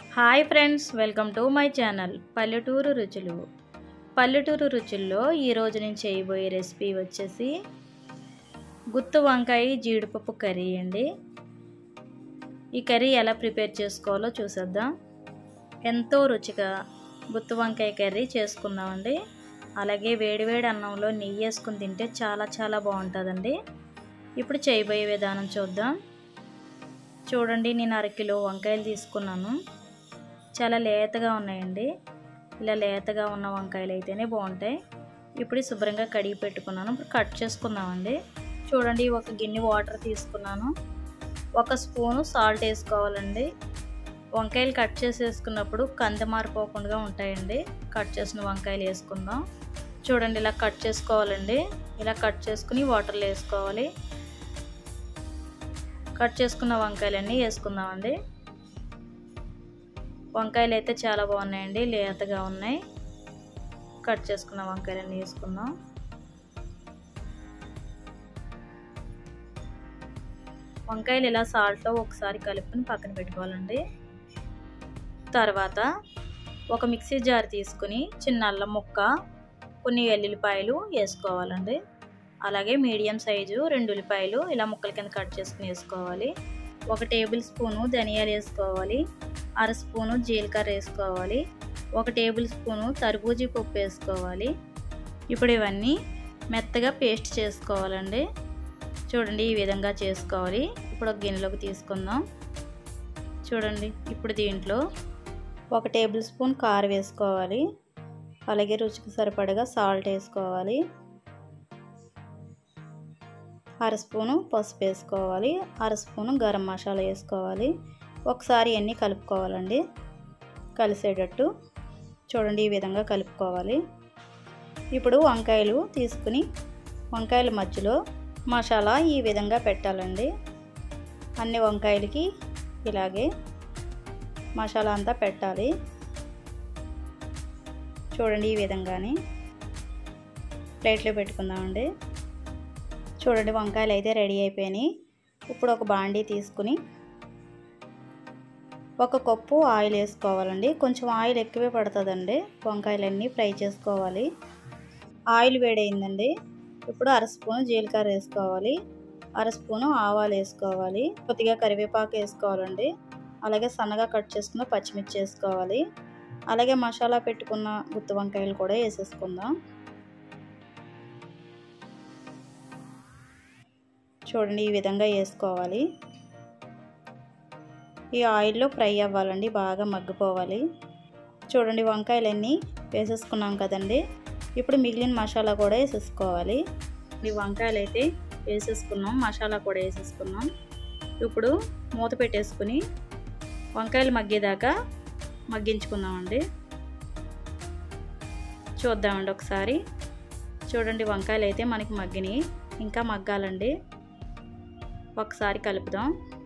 hi friends welcome to my channel పల్లెటూరు రుచులు పల్లెటూరు రుచుల్లో ఈరోజు నేను చేయబోయే రెసిపీ వచ్చేసి గుత్తు వంకాయ జీడిపప్పు కర్రీ అండి ఈ కర్రీ ఎలా ప్రిపేర్ చేసుకోవాలో చూసేద్దాం ఎంతో రుచిగా గుత్తు వంకాయ కర్రీ చేసుకుందామండి అలాగే వేడివేడి అన్నంలో నెయ్యి వేసుకుని తింటే చాలా చాలా బాగుంటుందండి ఇప్పుడు చేయబోయే విధానం చూద్దాం చూడండి నేను అరకిలో వంకాయలు తీసుకున్నాను చాలా లేతగా ఉన్నాయండి ఇలా లేతగా ఉన్న వంకాయలు అయితేనే బాగుంటాయి ఇప్పుడు శుభ్రంగా కడిగి పెట్టుకున్నాను ఇప్పుడు కట్ చేసుకుందామండి చూడండి ఒక గిన్నె వాటర్ తీసుకున్నాను ఒక స్పూను సాల్ట్ వేసుకోవాలండి వంకాయలు కట్ చేసి వేసుకున్నప్పుడు కంద మారిపోకుండా ఉంటాయండి కట్ చేసిన వంకాయలు వేసుకుందాం చూడండి ఇలా కట్ చేసుకోవాలండి ఇలా కట్ చేసుకుని వాటర్లో వేసుకోవాలి కట్ చేసుకున్న వంకాయలన్నీ వేసుకుందామండి వంకాయలు అయితే చాలా బాగున్నాయండి లేతగా ఉన్నాయి కట్ చేసుకున్న వంకాయలన్నీ వేసుకుందాం వంకాయలు ఇలా సాల్ట్లో ఒకసారి కలుపుకొని పక్కన పెట్టుకోవాలండి తర్వాత ఒక మిక్సీ జార్ తీసుకుని చిన్న అల్లం ముక్క కొన్ని వెల్లుల్లిపాయలు వేసుకోవాలండి అలాగే మీడియం సైజు రెండు ఉల్లిపాయలు ఇలా ముక్కల కింద కట్ చేసుకుని వేసుకోవాలి ఒక టేబుల్ స్పూను ధనియాలు వేసుకోవాలి అర స్పూను జీలకర్ర వేసుకోవాలి ఒక టేబుల్ స్పూను తర్బూజీ పప్పు వేసుకోవాలి ఇప్పుడు ఇవన్నీ మెత్తగా పేస్ట్ చేసుకోవాలండి చూడండి ఈ విధంగా చేసుకోవాలి ఇప్పుడు ఒక గిన్నెలోకి తీసుకుందాం చూడండి ఇప్పుడు దీంట్లో ఒక టేబుల్ స్పూన్ కారం వేసుకోవాలి అలాగే రుచికి సరిపడగా సాల్ట్ వేసుకోవాలి అర స్పూను పసుపు వేసుకోవాలి అర స్పూను గరం మసాలా వేసుకోవాలి ఒకసారి అన్నీ కలుపుకోవాలండి కలిసేటట్టు చూడండి ఈ విధంగా కలుపుకోవాలి ఇప్పుడు వంకాయలు తీసుకుని వంకాయల మధ్యలో మసాలా ఈ విధంగా పెట్టాలండి అన్ని వంకాయలకి ఇలాగే మసాలా అంతా పెట్టాలి చూడండి ఈ విధంగానే ప్లేట్లో పెట్టుకుందామండి చూడండి వంకాయలు అయితే రెడీ అయిపోయినాయి ఇప్పుడు ఒక బాండీ తీసుకుని ఒక కప్పు ఆయిల్ వేసుకోవాలండి కొంచెం ఆయిల్ ఎక్కువే పడుతుందండి వంకాయలన్నీ ఫ్రై చేసుకోవాలి ఆయిల్ వేడైందండి ఇప్పుడు అర స్పూను జీలకర్ర వేసుకోవాలి అర స్పూను ఆవాలు వేసుకోవాలి కొద్దిగా కరివేపాకు వేసుకోవాలండి అలాగే సన్నగా కట్ చేసుకున్న పచ్చిమిర్చి వేసుకోవాలి అలాగే మసాలా పెట్టుకున్న గుత్తి వంకాయలు కూడా వేసేసుకుందాం చూడండి ఈ విధంగా వేసుకోవాలి ఈ ఆయిల్లో ఫ్రై అవ్వాలండి బాగా మగ్గిపోవాలి చూడండి వంకాయలన్నీ వేసేసుకున్నాం కదండి ఇప్పుడు మిగిలిన మసాలా కూడా వేసేసుకోవాలి ఈ వంకాయలు అయితే వేసేసుకున్నాం మసాలా కూడా వేసేసుకున్నాం ఇప్పుడు మూత పెట్టేసుకుని వంకాయలు మగ్గేదాకా మగ్గించుకుందామండి చూద్దామండి ఒకసారి చూడండి వంకాయలు అయితే మనకి మగ్గినాయి ఇంకా మగ్గాలండి ఒకసారి కలుపుదాం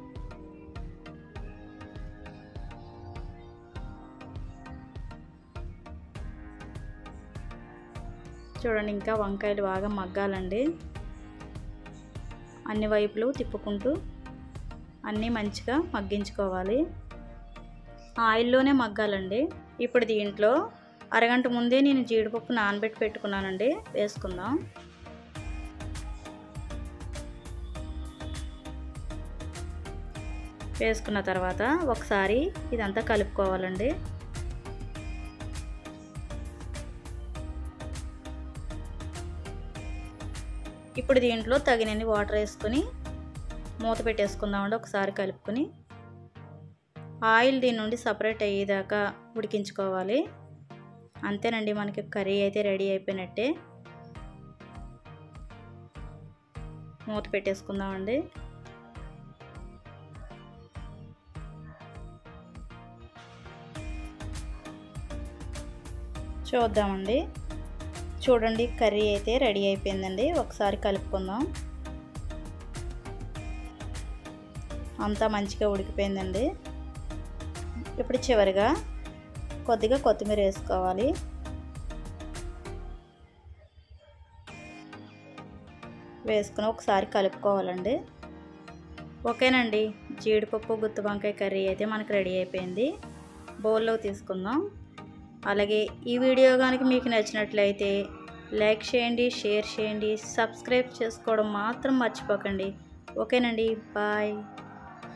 చూడండి ఇంకా వంకాయలు బాగా మగ్గాలండి అన్ని వైపులు తిప్పుకుంటూ అన్నీ మంచిగా మగ్గించుకోవాలి ఆయిల్లోనే మగ్గాలండి ఇప్పుడు దీంట్లో అరగంట ముందే నేను జీడిపప్పు నానబెట్టి పెట్టుకున్నానండి వేసుకుందాం వేసుకున్న తర్వాత ఒకసారి ఇదంతా కలుపుకోవాలండి ఇప్పుడు దీంట్లో తగినన్ని వాటర్ వేసుకొని మూత పెట్టేసుకుందామండి ఒకసారి కలుపుకొని ఆయిల్ దీని నుండి సపరేట్ అయ్యేదాకా ఉడికించుకోవాలి అంతేనండి మనకి కర్రీ అయితే రెడీ అయిపోయినట్టే మూత పెట్టేసుకుందామండి చూద్దామండి చూడండి కర్రీ అయితే రెడీ అయిపోయిందండి ఒకసారి కలుపుకుందాం అంతా మంచిగా ఉడికిపోయిందండి ఇప్పుడు చివరిగా కొద్దిగా కొత్తిమీర వేసుకోవాలి వేసుకుని ఒకసారి కలుపుకోవాలండి ఓకేనండి జీడిపప్పు గుత్తి వంకాయ కర్రీ అయితే మనకు రెడీ అయిపోయింది బౌల్లో తీసుకుందాం అలాగే ఈ వీడియో కనుక మీకు నచ్చినట్లయితే లైక్ చేయండి షేర్ చేయండి సబ్స్క్రైబ్ చేసుకోవడం మాత్రం మర్చిపోకండి ఓకేనండి బాయ్